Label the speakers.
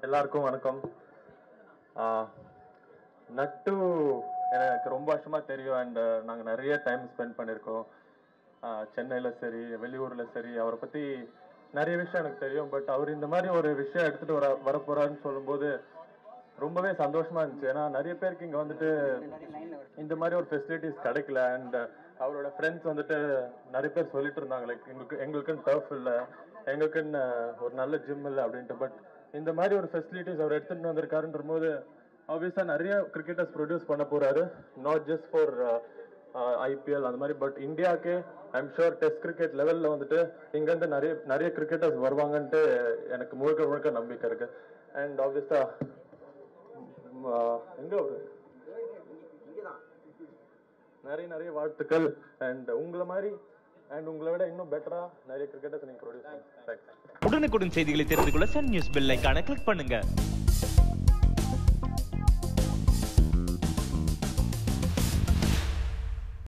Speaker 1: எல்லாருக்கும் வணக்கம் ஆஹ் நட்டு எனக்கு ரொம்ப வருஷமா தெரியும் அண்ட் நாங்கள் நிறைய டைம் ஸ்பெண்ட் பண்ணியிருக்கோம் ஆஹ் சென்னையில சரி வெளியூர்ல சரி அவரை பத்தி நிறைய விஷயம் எனக்கு தெரியும் பட் அவர் இந்த மாதிரி ஒரு விஷயம் எடுத்துட்டு வர வரப்போறாருன்னு சொல்லும்போது ரொம்பவே சந்தோஷமா இருந்துச்சு ஏன்னா நிறைய பேருக்கு இங்க வந்துட்டு இந்த மாதிரி ஒரு ஃபெசிலிட்டிஸ் கிடைக்கல அண்ட் அவரோட ஃப்ரெண்ட்ஸ் வந்துட்டு நிறைய பேர் சொல்லிட்டு இருந்தாங்க லைக் எங்களுக்கு எங்களுக்குன்னு டர்ஃப் இல்லை எங்களுக்குன்னு ஒரு நல்ல ஜிம் இல்லை அப்படின்ட்டு பட் இந்த மாதிரி ஒரு ஃபெசிலிட்டிஸ் அவர் எடுத்துட்டு வந்திருக்காருன்ற போது ஆப்வியஸாக நிறைய கிரிக்கெட்டர்ஸ் ப்ரொடியூஸ் பண்ண போறாரு நாட் ஜஸ்ட் ஃபார் ஐபிஎல் அந்த மாதிரி பட் இந்தியாவுக்கு ஐம் ஷூர் டெஸ்ட் கிரிக்கெட் லெவலில் வந்துட்டு இங்கேருந்து நிறைய நிறைய கிரிக்கெட்டர்ஸ் வருவாங்கன்ட்டு எனக்கு முழுக்க முழுக்க நம்பிக்கை இருக்கு அண்ட் ஆப்வியஸாக எங்க ஒரு நிறைய நிறைய வாழ்த்துக்கள் அண்ட் உங்களை மாதிரி அண்ட் உங்களை விட இன்னும் பெட்டரா நிறைய கிரிக்கெட்டர்ஸ் நீங்க ப்ரொடியூஸ் பண்ணுங்க தேங்க்ஸ்
Speaker 2: உடனுக்குடன் செய்திகளை தெரிந்து கொள்ள சன் நியூஸ் பெல் ஐகானை கிளிக் பண்ணுங்க